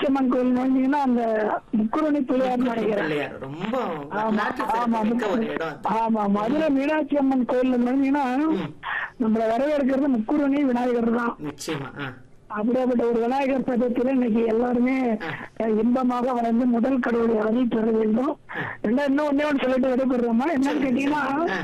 மீனாட்சியம்மன் கோயில் வந்தீங்கன்னா அந்த முக்குருணி பிள்ளையார் நினைக்கிறேன் பிள்ளையார் ரொம்ப ஆமா வரலாற்று ஆமா சிறப்புமிக்க ஒரு இடம் அது. ஆமா மதுரை மீனாட்சி அம்மன் கோயில்ல வந்தீங்கன்னா நம்மள வரவேற்கிறது முக்குருணி விநாயகர் தான் நிச்சயமா ஆ. அப்படியாப்பட்ட ஒரு விநாயகர் சதுர்த்தியில இன்னைக்கு எல்லாருமே அஹ், இன்பமாக வளர்ந்து முதல் கடவுளை அருள் பெற வேண்டும் ரெண்டா இன்னும் ஒண்ணே ஒன்று சொல்லிட்டு விடைபெறுறோமா என்னன்னு கேட்டீங்கன்னா ஆ.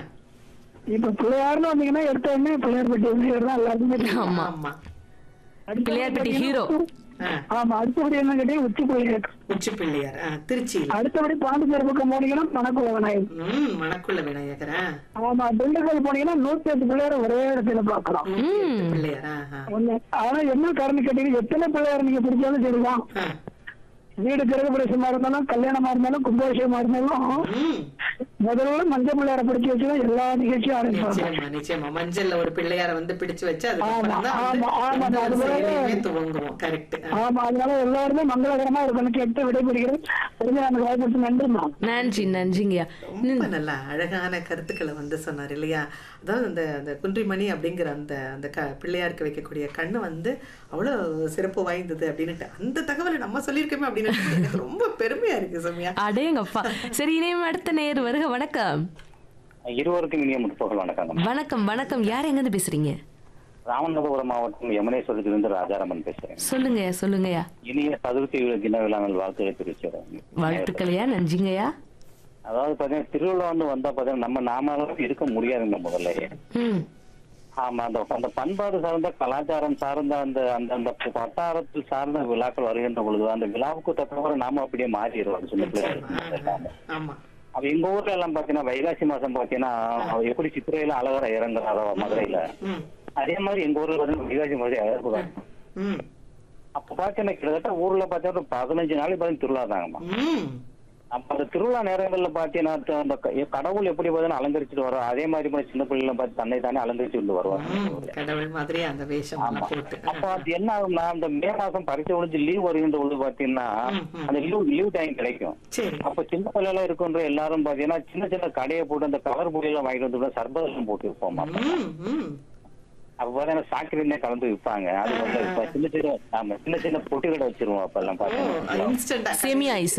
இப்ப பிள்ளையார்னு வந்தீங்கன்னா எடுத்த உடனே பிள்ளையார்பட்டி விநாயகர் தான் எல்லாருக்குமே தெரியும். ஆமா ஆமா அடுத்தபடி பிள்ளையார்பட்டி பாத்தீங்கன்னா, ஹீரோ ஆ. ஆமா அடுத்தபடி என்ன கேட்டீங்க உச்சி பிள்ளையார் உச்சி பிள்ளையார் ஆ, திருச்சியில் அடுத்தபடி பாண்டிச்சேரி பக்கம் போனீங்கன்னா மணக்குள விநாயகர் ம் மணக்குள்ள விநாயகர் ஆ. ஆமா திண்டுக்கல் போனீங்கன்னா நூத்தி எட்டு பிள்ளையார் ஒரே இடத்துல பாக்கலாம் நூத்தி எட்டு பிள்ளையார் ஆ, ஆ. ஒண்ணு. ஆனா என்ன காரணம் கேட்டீங்கன்னா எத்தனை பிள்ளையார் நீங்க பிடிச்சாலும் சரிதான் ஆ. வீடு கிரக பிரவேசமா இருந்தாலும் கல்யாணமா இருந்தாலும் கும்பாபிஷேகமா இருந்தாலும் ம். முதல்ல மஞ்சள் பிள்ளையார பிடிச்சி வச்சுதான் எல்லா நிகழ்ச்சியும் ஆரம்பிப்பாங்க நிச்சயமா நிச்சயமா மஞ்சள்ல ஒரு பிள்ளையார வந்து பிடிச்சு வச்சு அதுக்கப்புறம் தான் ஆமா, ஆமா, வந்து ஆமா, எந்த ஒரு அது வேற. செயலையுமே துவங்குவோம் கரெக்ட் ஆமா அதனால எல்லாருமே மங்களகரமா இருக்கணும் கேட்டு விடைபெறுகிறேன் தெரிஞ்ச அந்த வாய்ப்பு நன்றிமா நன்றி நன்றிங்கய்யா ரொம்ப நல்லா அழகான கருத்துக்களை வந்து சொன்னார் இல்லையா அதாவது அந்த அந்த குன்றிமணி அப்படிங்கிற அந்த அந்த க பிள்ளையாருக்கு வைக்கக்கூடிய கண்ணு வந்து அவ்வளோ சிறப்பு வாய்ந்தது அப்படின்னுட்டு அந்த தகவலை நம்ம சொல்லியிருக்கோமே அப்படின்னு எனக்கு ரொம்ப பெருமையா இருக்கு சௌமியா அடேங்கப்பா சரி இனிமே அடுத்த நேர் வருக வணக்கம் இருவருக்கும் இனிய முற்பகல் வணக்கம் வணக்கம் வணக்கம் யார் எங்கிருந்து பேசுறீங்க ராமநாதபுரம் மாவட்டம் யமுனேஸ்வரத்திலிருந்து ராஜாராமன் பேசுறேன் சொல்லுங்கய்யா சொல்லுங்கய்யா இனிய சதுர்த்தி தின விழாவில் வாழ்த்துக்களை தெரிவிச்சுறேன் வாழ்த்துக்களையா நன்றிங்கய்யா அதாவது பாத்தீங்கன்னா திருவிழா வந்து வந்தா பாத்தீங்கன்னா நம்ம நாம அளவுக்கு இருக்க முடியாதுங்க முதல்லயே ம் ஆமா அந்த அந்த பண்பாடு சார்ந்த கலாச்சாரம் சார்ந்த அந்த அந்த அந்த வட்டாரத்தில் சார்ந்த விழாக்கள் வருகின்ற பொழுது அந்த விழாவுக்கு தக்கவாறு நாம அப்படியே மாறிடுவோம் சின்ன பிள்ளைகள் ஆமா அப்ப எங்க ஊர்ல எல்லாம் பாத்தீங்கன்னா வைகாசி மாசம் பாத்தீங்கன்னா அவர் எப்படி சித்திரையில அழகர இறங்குறாரோ மதுரையில ம் அதே மாதிரி எங்க ஊர்ல பாத்தீங்கன்னா வைகாசி மாதம் இறக்குறாங்க ம் அப்ப பாத்தீங்கன்னா கிட்டத்தட்ட ஊர்ல பாத்தீங்கன்னா ஒரு பதினஞ்சு நாளைக்கு பாத்தீங்கன்னா திருவிழா தாங்கம்மா ம் அப்ப அந்த திருவிழா நேரங்கள்ல பாத்தீங்கன்னா த- அந்த க- கடவுள் எப்படி பாத்தீங்கன்னா அலங்கரிச்சுட்டு வரோம் அதே மாதிரி போய் சின்ன பிள்ளைகளை பார்த்து தன்னை தானே அலங்கரிச்சு கொண்டு வருவாங்க ம். கடவுள் மாதிரி அந்த வேஷம் ஆமா. எல்லாம் போட்டு அப்ப அது என்ன ஆகும்னா அந்த மே மாசம் பரிசு ஒழிஞ்சு லீவ் வருகின்ற பொழுது பாத்தீங்கன்னா ம், ம். அந்த லீவ் லீவ் டைம் கிடைக்கும் சரி அப்ப சின்ன பிள்ளைல இருக்கின்ற எல்லாரும் பாத்தீங்கன்னா சின்ன சின்ன கடையை போட்டு அந்த கவர் பொடியெல்லாம் வாங்கிட்டு வந்து சர்பதம் போட்டு விற்போம் ம் ம் அப்ப பாத்தீங்கன்னா சாக்கிரனே கலந்து விற்பாங்க அது வந்து இப்ப சின்ன சின்ன ஆமா சின்ன சின்ன பொட்டி கடை வச்சிருவோம் அப்ப எல்லாம் ஓ பாத்தீங்கன்னா இன்ஸ்டன்டா சேமியா ஐஸ்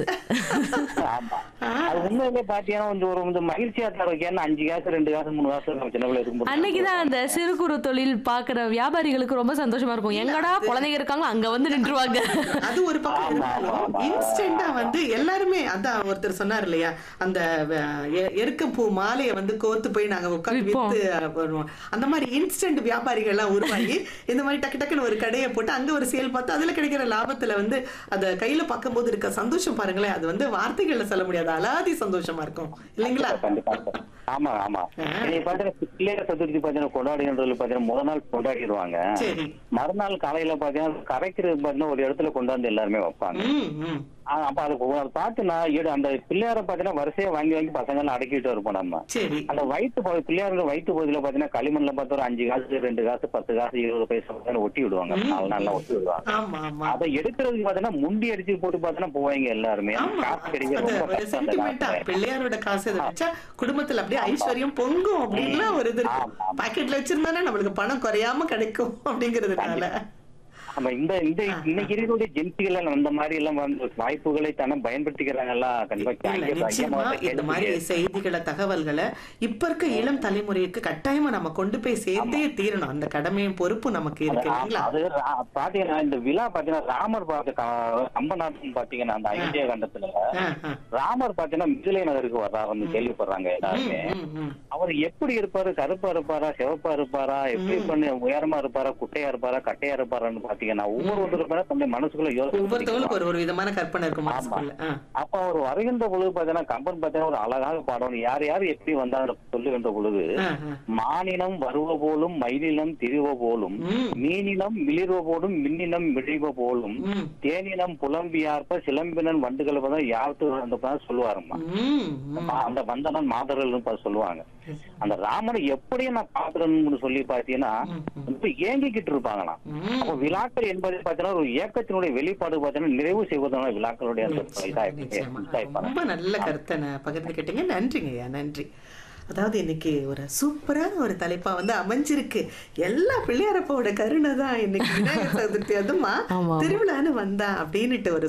ஆமா அது உண்மையிலே பாத்தீங்கன்னா கொஞ்சம் ஒரு கொஞ்சம் மகிழ்ச்சியா தான் இருக்கும் ஏன்னா அஞ்சு காசு ரெண்டு காசு மூணு காசு நம்ம சின்ன பிள்ளை இருக்கும்போது அன்னைக்குதான் அந்த சிறு குறு தொழில் பாக்குற வியாபாரிகளுக்கு ரொம்ப சந்தோஷமா இருக்கும் எங்கடா குழந்தைங்க இருக்காங்க அங்க வந்து நின்றுவாங்க அது ஒரு பக்கம் ஆமா, இருந்தாலும் ஆமா. இன்ஸ்டன்டா வந்து எல்லாருமே அதான் ஒருத்தர் சொன்னார் இல்லையா அந்த வ- எ- எருக்கம்பூ மாலையை வந்து கோத்து போய் நாங்க உட்காந்து விற்போம். வித்து அஹ், வருவோம் அந்த மாதிரி இன்ஸ்டன்ட் வியாபாரிகள் எல்லாம் உருவாகி இந்த மாதிரி டக்கு டக்குன்னு ஒரு கடையை போட்டு அங்க ஒரு சேல் பார்த்து அதுல கிடைக்கிற லாபத்துல வந்து அத கையில பார்க்கும்போது இருக்க சந்தோஷம் பாருங்களேன் அது வந்து வார்த்தைகள்ல சொல்ல முடியாது அலாதி சந்தோஷமா இருக்கும் இல்லைங்களா கண்டிப்பா ஆமா ஆமா நீங்க பாத்தீங்கன்னா பிள்ளையார் சதுர்த்தி பாத்தீங்கன்னா கொண்டாடுகின்றது பாத்தீங்கன்னா முதல் நாள் கொண்டாடிடுவாங்க சரி மறுநாள் காலையில பாத்தீங்கன்னா கரைக்கிறது பாத்தீங்கன்னா ஒரு இடத்துல கொண்டாந்து எல்லாருமே வைப்பாங்க ம் ம் ஆ, அப்ப அது அது பாத்தீங்கன்னா ஈடு- அந்த பிள்ளையார பாத்தீங்கன்னா வரிசையா வாங்கி வாங்கி பசங்க எல்லாம் அடக்கிட்டு இருப்போம் நம்ம சரி அந்த வயிற்று பகுதி பிள்ளையாருங்க வயிற்று பகுதியில பாத்தீங்கன்னா களிமண்ல பார்த்தா ஒரு அஞ்சு காசு ரெண்டு காசு பத்து காசு இருபது பைசா பாத்தீங்கன்னா ஒட்டி விடுவாங்க நாலு நாள்ல ஒட்டி விடுவாங்க ஆமா ஆமா அதை எடுக்கிறதுக்கு பாத்தீங்கன்னா முண்டி அடிச்சு போட்டு பாத்தீங்கன்னா போவாங்க எல்லாருமே ஆமா காசு கிடைக்க அது ரொம்ப ஒரு கஷ்டம் அந்த சென்டிமெண்டா காலத்துல. பிள்ளையாரோட காசு இதை வச்சா குடும்பத்துல அப்படியே ஐஸ்வர்யம் பொங்கும் அப்படின்லாம் ஒரு இது இருக்கு ஆமா, ஆமா. பாக்கெட்ல வச்சிருந்தானே நம்மளுக்கு பணம் குறையாம கிடைக்கும் அப்படிங்கறதுனால ஆமா இந்த இந்த இன்னைக்கு இருக்கக்கூடிய ஜென்சிகள் எல்லாம் இந்த மாதிரி எல்லாம் வந்து வாய்ப்புகளை தானே பயன்படுத்திக்கிறாங்களா கண்டிப்பா இல்ல, ஐயா, நிச்சயமா ஐயா, இந்த மாதிரி கேள்வி. செய்திகளை தகவல்களை இப்ப இருக்க இளம் தலைமுறைக்கு கட்டாயமா நம்ம கொண்டு போய் சேர்த்தே தீரணும் அந்த கடமையும் பொறுப்பும் நமக்கு இருக்கு இல்லைங்களா அது ரா- பாத்தீங்கன்னா இந்த விழா பாத்தீங்கன்னா ராமர் பார்த்து க- கம்பநாதன் பாத்தீங்கன்னா அந்த ஐந்திய கண்டத்துல ஆ, ஆ. ராமர் பாத்தீங்கன்னா மிதிலை நகருக்கு வர்றாருன்னு கேள்விப்படுறாங்க எல்லாருமே ம், ம். அவர் எப்படி இருப்பாரு கருப்பா இருப்பாரா சிவப்பா இருப்பாரா எப்படி பண்ணி உயரமா இருப்பாரா குட்டையா இருப்பாரா கட்டையா இருப்பாரான்னு பாத்தீங்கன்னா ஒவ்வொருத்தருக்கும் தன்னுடைய மனசுக்குள்ள யோசனை ஒவ்வொருத்தவங்களுக்கும் ஒரு ஒரு விதமான கற்பனை இருக்கும் மனசுக்குள்ள ஆ. அப்ப அவர் வருகின்ற பொழுது பாத்தீங்கன்னா கம்பன் பாத்தீங்கன்னா ஒரு அழகாக பாடணும் யார் யார் எப்படி வந்தாங்க சொல்லுகின்ற பொழுது ஆ, ஆ. மானினம் வருவ போலும் மயிலினம் திரிவ போலும் ம். மீனினம் மிளிர்வ போலும் மின்னினம் மிழிவ போலும் ம். தேனினம் புலம்பியார்ப்ப சிலம்பினன் வண்டுகள் தான் யார்த்து அந்த சொல்லுவாருமா ம், ம். அந்த வந்தனன் மாதர்கள் சொல்லுவாங்க அந்த ராமனை எப்படியும் நான் பாக்குறேன்னு சொல்லி பாத்தீங்கன்னா ரொம்ப ஏங்கிக்கிட்டு இருப்பாங்களாம் ம். அப்ப விழாக்கள் என்பது பாத்தீங்கன்னா ஒரு ஏக்கத்தினுடைய வெளிப்பாடு பாத்தீங்கன்னா நிறைவு செய்வதான விழாக்களுடைய அந்த இதா நிச்சயமா. இதா இருப்பாங்க. ரொம்ப நல்ல கருத்தை நான் பகிர்ந்துக்கிட்டீங்க நன்றிங்க ஐயா நன்றி அதாவது இன்னைக்கு ஒரு சூப்பரான ஒரு தலைப்பா வந்து அமைஞ்சிருக்கு எல்லா பிள்ளையாரப்பாவோட கருணை தான் இன்னைக்கு விநாயகர் சதுர்த்தி அதுமா ஆமா. திருவிழான்னு வந்தா அப்படின்னுட்டு ஒரு